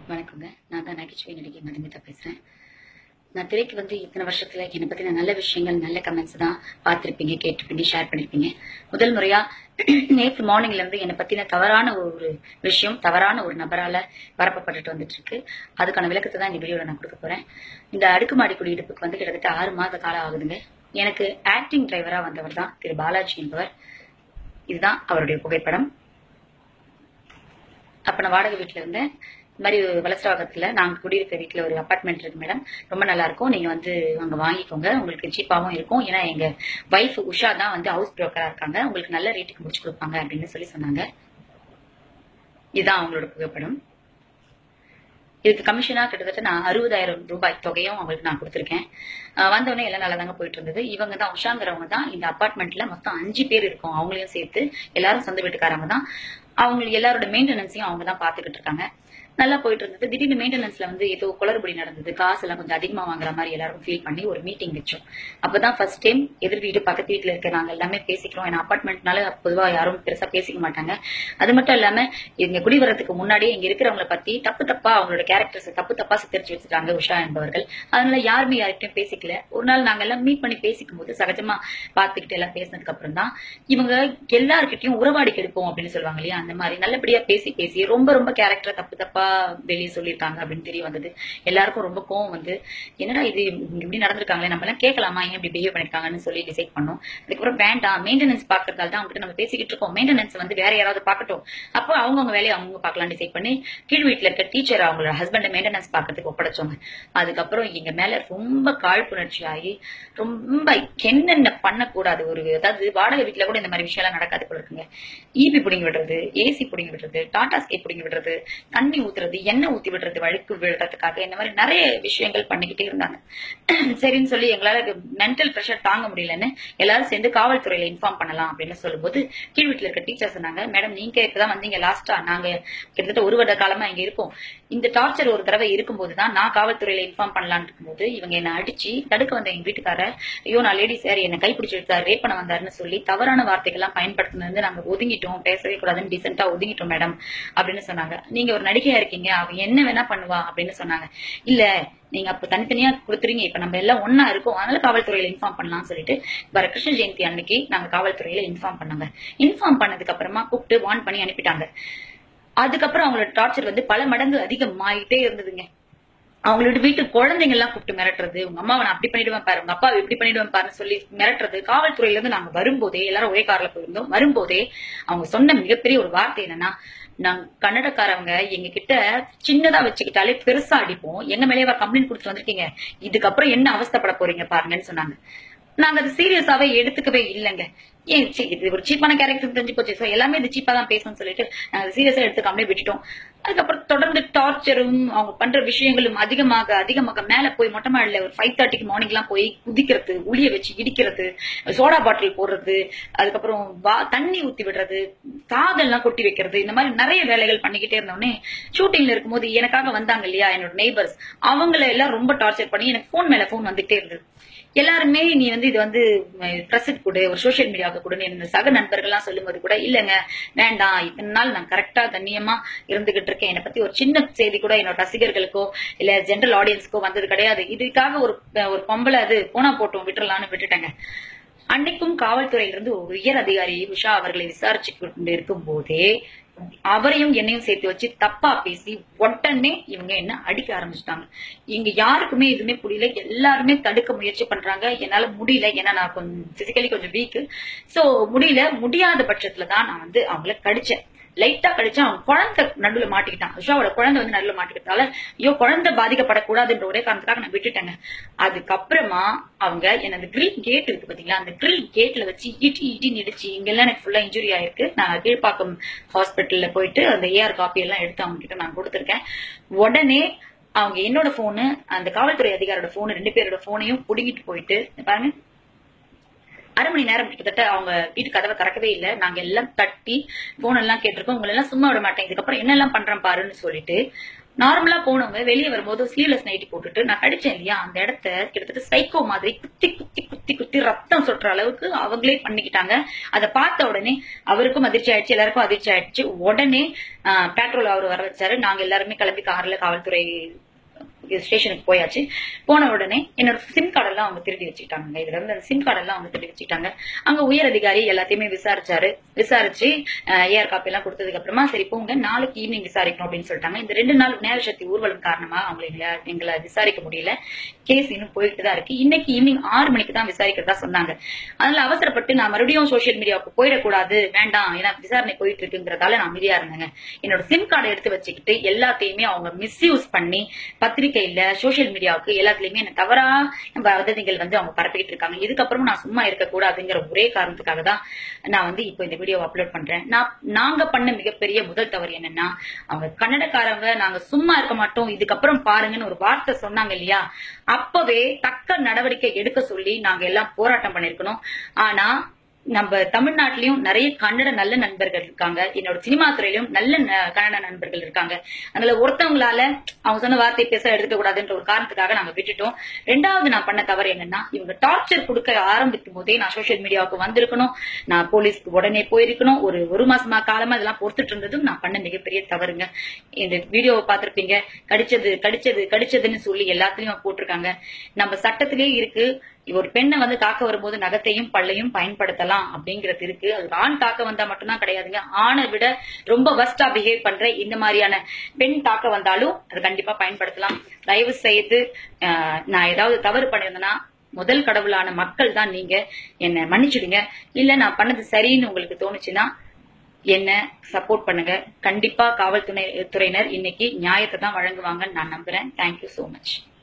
வணக்கங்க நான் தான் நகைச்சுவை நடிகை மதுமிதா பேசுறேன் நான் திரைக்கு வந்து இத்தனை வருஷத்துல என்னை பத்தின நல்ல விஷயங்கள் நல்ல கமெண்ட்ஸ் தான் பார்த்திருப்பீங்க கேட்டிருப்பீங்க ஷேர் பண்ணிருப்பீங்க முதல் முறையா நேற்று மார்னிங்ல இருந்து என்னை பத்தின தவறான ஒரு விஷயம் தவறான ஒரு நபரால பரப்பப்பட்டுட்டு வந்துட்டு இருக்கு அதுக்கான விளக்கத்தை தான் இந்த வீடியோல நான் கொடுக்க போறேன் இந்த அடுக்குமாடி குடியிருப்புக்கு வந்து கிட்டத்தட்ட ஆறு மாத காலம் ஆகுதுங்க எனக்கு ஆக்டிங் டிரைவரா வந்தவர் தான் திரு பாலாஜி என்பவர் இதுதான் அவருடைய புகைப்படம் அப்ப நான் வாடகை வீட்டுல இருந்தேன் இந்த மாதிரி வலசராகத்துல நாங்க குடியிருக்க வீட்டுல ஒரு அபார்ட்மெண்ட் இருக்கு மேடம் ரொம்ப நல்லா இருக்கும் நீங்க வந்து அங்க வாங்கிக்கோங்க உங்களுக்கு சீப்பாவும் இருக்கும் ஏன்னா எங்க வைஃப் உஷா தான் வந்து ஹவுஸ் புரோக்கரா இருக்காங்க உங்களுக்கு நல்ல ரேட்டுக்கு முடிச்சு கொடுப்பாங்க அப்படின்னு சொல்லி சொன்னாங்க இதுதான் அவங்களோட புகைப்படம் இதுக்கு கமிஷனா கிட்டத்தட்ட நான் அறுபதாயிரம் ரூபாய் தொகையும் அவங்களுக்கு நான் கொடுத்துருக்கேன் அஹ் வந்தவொடனே எல்லாம் நல்லா தாங்க போயிட்டு இருந்தது இவங்க தான் உஷாங்கிறவங்க தான் இந்த அபார்ட்மெண்ட்ல மொத்தம் அஞ்சு பேர் இருக்கும் அவங்களையும் சேர்த்து எல்லாரும் சொந்த வீட்டுக்காரங்க தான் அவங்க எல்லாரோட மெயின்டெனன்ஸையும் அவங்க தான் பாத்துக்கிட்டு இருக்காங்க நல்லா போயிட்டு இருந்தது திடீர்னு மெயின்டெனன்ஸ்ல வந்து ஏதோ குளறுபடி நடந்தது காசு எல்லாம் கொஞ்சம் அதிகமா வாங்குற மாதிரி எல்லாரும் ஃபீல் பண்ணி ஒரு மீட்டிங் வச்சோம் அப்பதான் ஃபர்ஸ்ட் டைம் எதிர் வீடு பக்கத்து வீட்டுல இருக்க நாங்க எல்லாமே பேசிக்கிறோம் ஏன்னா அபார்ட்மெண்ட்னால பொதுவா யாரும் பெருசா பேசிக்க மாட்டாங்க அது மட்டும் இல்லாம இவங்க குடி வரதுக்கு முன்னாடியே இங்க இருக்கிறவங்கள பத்தி தப்பு தப்பா அவங்களோட கேரக்டர்ஸ் தப்பு தப்பா சித்தரிச்சு வச்சுட்டாங்க உஷா என்பவர்கள் அதனால யாருமே யார்கிட்டயும் பேசிக்கல ஒரு நாள் நாங்க எல்லாம் மீட் பண்ணி பேசிக்கும் போது சகஜமா பாத்துக்கிட்டு எல்லாம் பேசினதுக்கு அப்புறம் தான் இவங்க எல்லாருக்கிட்டையும் உறவாடி கெடுப்போம் அப்படின்னு சொல்லுவாங்க இல்லையா அந்த மாதிரி நல்லபடியா பேசி பேசி ரொம்ப ரொம்ப கேரக்டரை தப்பு தப்பா வெளியே சொல்லியிருக்காங்க அப்படின்னு தெரிய வந்தது எல்லாருக்கும் ரொம்ப கோவம் வந்து என்னடா இது இங்க இப்படி நடந்திருக்காங்களே நம்ம எல்லாம் கேட்கலாமா ஏன் இப்படி பிஹேவ் பண்ணிருக்காங்கன்னு சொல்லி டிசைட் பண்ணோம் அதுக்கப்புறம் வேண்டாம் மெயின்டெனன்ஸ் பாக்குறதால தான் அவங்ககிட்ட நம்ம பேசிக்கிட்டு இருக்கோம் மெயின்டெனன்ஸ் வந்து வேற யாராவது பார்க்கட்டும் அப்போ அவங்கவுங்க வேலையை அவங்க பார்க்கலாம் டிசைட் பண்ணி கீழ் வீட்டுல இருக்க டீச்சர் அவங்களோட ஹஸ்பண்ட் மெயின்டெனன்ஸ் பாக்கிறதுக்கு ஒப்படைச்சோங்க அதுக்கப்புறம் எங்க மேல ரொம்ப காழ்ப்புணர்ச்சி ஆகி ரொம்ப என்னென்ன பண்ணக்கூடாது ஒரு அதாவது வாடகை வீட்டுல கூட இந்த மாதிரி விஷயம் எல்லாம் நடக்காது போல இருக்குங்க ஈபி பிடிங்கி விடுறது ஏசி பிடிங்கி விடுறது டாடா ஸ்கை பிடிங்கி விடுறது தண்ணி ஊத்துறது எண்ணெய் ஊத்தி விடுறது வழுக்கு விடுறதுக்காக இந்த மாதிரி நிறைய விஷயங்கள் பண்ணிக்கிட்டே இருந்தாங்க சரின்னு சொல்லி எங்களால மென்டல் ப்ரெஷர் தாங்க முடியலன்னு எல்லாரும் சேர்ந்து காவல்துறையில இன்ஃபார்ம் பண்ணலாம் அப்படின்னு சொல்லும்போது கீழ் வீட்டுல இருக்க டீச்சர் சொன்னாங்க மேடம் நீங்க இப்பதான் வந்தீங்க லாஸ்டா நாங்க கிட்டத்தட்ட ஒரு வருட காலமா இங்க இருக்கோம் இந்த டார்ச்சர் ஒரு தடவை இருக்கும்போது தான் நான் காவல்துறையில இன்ஃபார்ம் பண்ணலாம்னு இருக்கும்போது இவங்க என்ன அடிச்சு தடுக்க வந்த எங்க வீட்டுக்காரர் ஐயோ நான் லேடி சார் என்ன கைப்பிடிச்சு எடுத்தாரு ரேப் பண்ண வந்தாருன்னு சொல்லி தவறான வார்த்தைகள்லாம் பயன்படுத்தினது நாங்க ஒதுங்கிட்டோம் பேசவே கூடாதுன்னு டீசெண்டா ஒதுங்கிட்டோம் மேடம் அப்படின்னு சொன்னாங்க நீங்க ஒரு நடிகையா இருக்கீங்க அவ என்ன வேணா பண்ணுவா அப்படின்னு சொன்னாங்க இல்ல நீங்க அப்ப தனித்தனியா கொடுத்துறீங்க இப்ப நம்ம எல்லாம் ஒன்னா இருக்கோம் அதனால காவல்துறையில இன்ஃபார்ம் பண்ணலாம்னு சொல்லிட்டு வர கிருஷ்ண ஜெயந்தி அன்னைக்கு நாங்க காவல்துறையில இன்ஃபார்ம் பண்ணாங்க இன்ஃபார்ம் பண்ணதுக்கு அப்புறமா கூப்பிட்டு வார்ன் பண்ணி அனுப்பிட்டாங்க அதுக்கப்புறம் அவங்களோட டார்ச்சர் வந்து பல மடங்கு அதிகமாயிட்டே இருந்ததுங்க அவங்களோட வீட்டு குழந்தைங்க எல்லாம் கூப்பிட்டு மிரட்டுறது உங்க அம்மாவை நான் அப்படி பண்ணிடுவேன் பாரு உங்க அப்பாவை இப்படி பண்ணிடுவேன் பாருன்னு சொல்லி மிரட்டுறது காவல்துறையில இருந்து நாங்க வரும்போதே எல்லாரும் ஒரே கார்ல போயிருந்தோம் வரும்போதே அவங்க சொன்ன மிகப்பெரிய ஒரு வார்த்தை என்னன்னா நாங்க கன்னடக்காரவங்க எங்க கிட்ட சின்னதா வச்சுக்கிட்டாலே பெருசா அடிப்போம் எங்க மேலேயே கம்ப்ளைண்ட் கொடுத்துட்டு வந்திருக்கீங்க இதுக்கப்புறம் என்ன அவஸ்தைப்பட போறீங்க பாருங்கன்னு சொன்னாங்க நாங்க அது சீரியஸாவே எடுத்துக்கவே இல்லைங்க ஏன் சி- இது ஒரு சீப்பான கேரக்டர் தெரிஞ்சு போச்சு So, எல்லாமே இது சீப்பா தான் பேசணும்னு சொல்லிட்டு நாங்க சீரியஸா எடுத்துக்காமலே விட்டுட்டோம் அதுக்கப்புறம் தொடர்ந்து டார்ச்சரும் அவங்க பண்ற விஷயங்களும் அதிகமாக அதிகமாக மேல போய் மொட்டை மாடில ஒரு ஃபைவ் தேர்ட்டிக்கு மார்னிங் எல்லாம் போய் குதிக்கிறது உளிய வச்சு இடிக்கிறது சோடா பாட்டில் போடுறது அதுக்கப்புறம் வா தண்ணி ஊத்தி விடுறது சாதம்லாம் கொட்டி வைக்கிறது இந்த மாதிரி நிறைய வேலைகள் பண்ணிக்கிட்டே இருந்தோடனே ஷூட்டிங்ல இருக்கும்போது எனக்காக வந்தாங்க இல்லையா என்னோட நெய்பர்ஸ் அவங்கள எல்லாம் ரொம்ப டார்ச்சர் பண்ணி எனக்கு ஃபோன் மேல ஃபோன் வந்துகிட்டே இருந்தது எல்லாருமே நீ வந்து இது வந்து ப்ரெஸ்ட் கொடு ஒரு சோஷியல் மீடியாவுக்கு கொடுன்னு என்னோட சக நண்பர்கள்லாம் சொல்லும்போது கூட இல்லைங்க வேண்டாம் இத்தனை நாள் நான் கரெக்டா கண்ணியமா இருந்துகிட்டு இருக்கேன் என்னை பத்தி ஒரு சின்ன செய்தி கூட என்னோட ரசிகர்களுக்கோ இல்ல ஜென்ரல் ஆடியன்ஸ்க்கோ வந்தது கிடையாது இதுக்காக ஒரு ஒரு பொம்பளை அது போனா போட்டோம் விட்டுறலாம்னு விட்டுட்டேங்க அன்னைக்கும் காவல்துறையிலிருந்து ஒரு உயர் அதிகாரி உஷா அவர்களை விசாரிச்சு கொண்டு இருக்கும் போதே அவரையும் என்னையும் சேர்த்து வச்சு தப்பா பேசி உடனே இவங்க என்ன அடிக்க ஆரம்பிச்சிட்டாங்க இங்க யாருக்குமே எதுவுமே புரியல எல்லாருமே தடுக்க முயற்சி பண்றாங்க என்னால முடியல ஏன்னா நான் கொஞ்சம் பிசிக்கலி கொஞ்சம் வீக் சோ முடியல முடியாத பட்சத்துல தான் நான் வந்து அவங்கள கடிச்சேன் லைட்டா கடிச்சா அவன் குழந்தை நடுவுல மாட்டிக்கிட்டான் உஷாவோட குழந்தை வந்து நடுவுல மாட்டிக்கிட்டால ஐயோ குழந்தை பாதிக்கப்படக்கூடாதுன்ற ஒரே காரணத்துக்காக நான் விட்டுட்டேங்க அதுக்கப்புறமா அவங்க எனது கிரில் கேட் இருக்கு பாத்தீங்களா அந்த கிரில் கேட்ல வச்சு இட்டி இட்டி இடிச்சு இங்கெல்லாம் எனக்கு ஃபுல்லா இன்ஜுரி ஆயிருக்கு நான் கீழ்ப்பாக்கம் ஹாஸ்பிட்டல்ல போயிட்டு அந்த ஏஆர் காப்பி எல்லாம் எடுத்து அவங்க கிட்ட நான் கொடுத்துருக்கேன் உடனே அவங்க என்னோட போனு அந்த காவல்துறை அதிகாரோட போனு ரெண்டு பேரோட போனையும் புடுங்கிட்டு போயிட்டு இங்க பாருங்க அரை மணி நேரம் கிட்டத்தட்ட அவங்க வீட்டு கதவை திறக்கவே இல்லை நாங்க எல்லாம் தட்டி போன் எல்லாம் கேட்டிருக்கோம் உங்களை எல்லாம் சும்மா விட மாட்டேன் இதுக்கப்புறம் என்னெல்லாம் பண்றேன் பாருன்னு சொல்லிட்டு நார்மலா போனவங்க வெளியே வரும்போது ஸ்லீவ்லெஸ் நைட்டி போட்டுட்டு நான் கடிச்சேன் இல்லையா அந்த இடத்த கிட்டத்தட்ட சைக்கோ மாதிரி குத்தி குத்தி குத்தி குத்தி ரத்தம் சொட்டுற அளவுக்கு அவங்களே பண்ணிக்கிட்டாங்க அதை பார்த்த உடனே அவருக்கும் அதிர்ச்சி ஆயிடுச்சு எல்லாருக்கும் அதிர்ச்சி ஆயிடுச்சு உடனே பெட்ரோல் அவர் வர வச்சாரு நாங்க எல்லாருமே கிளம்பி கார்ல காவல்துறை ஸ்டேஷனுக்கு போயாச்சு போன உடனே என்னோட சிம் கார்டெல்லாம் அவங்க திருடி வச்சுக்கிட்டாங்க இதுல இருந்து அந்த சிம் கார்டெல்லாம் அவங்க திருடி வச்சுக்கிட்டாங்க அங்க உயர் அதிகாரி எல்லாத்தையுமே விசாரிச்சாரு விசாரிச்சு ஏஆர் காப்பி எல்லாம் கொடுத்ததுக்கு அப்புறமா சரி போங்க நாளைக்கு ஈவினிங் விசாரிக்கணும் அப்படின்னு சொல்லிட்டாங்க இந்த ரெண்டு நாள் விநாயகர் சக்தி ஊர்வலம் காரணமா அவங்களை எங்களை எங்களை விசாரிக்க முடியல கேஸ் இன்னும் போயிட்டு தான் இருக்கு இன்னைக்கு ஈவினிங் ஆறு மணிக்கு தான் விசாரிக்கிறதா சொன்னாங்க அதனால அவசரப்பட்டு நான் மறுபடியும் சோசியல் மீடியாவுக்கு போயிடக்கூடாது வேண்டாம் ஏன்னா விசாரணை போயிட்டு இருக்குங்கிறதால நான் அமைதியா இருந்தேங்க என்னோட சிம் கார்டை எடுத்து வச்சுக்கிட்டு எல்லாத்தையுமே அவங்க மிஸ்யூஸ் பண்ணி பத்திரிகையில சோசியல் மீடியாவுக்கு எல்லாத்துலயுமே என்ன தவறா வதந்திகள் வந்து அவங்க பரப்பிக்கிட்டு இருக்காங்க இதுக்கப்புறம் நான் சும்மா இருக்கக்கூடாதுங்கிற ஒரே காரணத்துக்காக தான் நான் வந்து இப்போ இந்த வீடியோ அப்லோட் பண்றேன் நான் நாங்க பண்ண மிகப்பெரிய முதல் தவறு என்னன்னா அவங்க கன்னடக்காரங்க நாங்க சும்மா இருக்க மாட்டோம் இதுக்கப்புறம் பாருங்கன்னு ஒரு வார்த்தை சொன்னாங்க இல்லையா அப்பவே தக்க நடவடிக்கை எடுக்க சொல்லி நாங்க எல்லாம் போராட்டம் பண்ணிருக்கணும் ஆனா நம்ம தமிழ்நாட்டிலயும் நிறைய கன்னட நல்ல நண்பர்கள் இருக்காங்க என்னோட சினிமா துறையிலும் நல்ல ந- கன்னட நண்பர்கள் இருக்காங்க அதுல ஒருத்தவங்களால அவங்க சொன்ன வார்த்தையை பேச எடுக்க கூடாதுன்ற ஒரு காரணத்துக்காக நாங்க விட்டுட்டோம் ரெண்டாவது நான் பண்ண தவறு என்னன்னா இவங்க டார்ச்சர் கொடுக்க ஆரம்பிக்கும் போதே நான் சோஷியல் மீடியாவுக்கு வந்திருக்கணும் நான் போலீஸ்க்கு உடனே போயிருக்கணும் ஒரு ஒரு மாசமா காலமா இதெல்லாம் பொறுத்துட்டு இருந்ததும் நான் பண்ண மிகப்பெரிய தவறுங்க இந்த வீடியோவை பார்த்திருப்பீங்க கடிச்சது கடிச்சது கடிச்சதுன்னு சொல்லி எல்லாத்துலயும் போட்டிருக்காங்க நம்ம சட்டத்திலே இருக்கு ஒரு பெண்ணை வந்து தாக்க வரும்போது நகத்தையும் பல்லையும் பயன்படுத்தலாம் அப்படிங்கிறது இருக்கு அது ஆண் தாக்க வந்தா மட்டும்தான் கிடையாதுங்க ஆணை விட ரொம்ப வஸ்டா பிஹேவ் பண்ற இந்த மாதிரியான பெண் தாக்க வந்தாலும் அது கண்டிப்பா பயன்படுத்தலாம் தயவு செய்து ஆஹ், நான் ஏதாவது தவறு பண்ணியிருந்தேன்னா முதல் கடவுளான மக்கள் தான் நீங்க என்ன மன்னிச்சிடுங்க இல்ல நான் பண்ணது சரின்னு உங்களுக்கு தோணுச்சுன்னா என்ன சப்போர்ட் பண்ணுங்க கண்டிப்பா காவல்துறை துறையினர் இன்னைக்கு நியாயத்தை தான் வழங்குவாங்கன்னு நான் நம்புறேன் தேங்க்யூ so மச்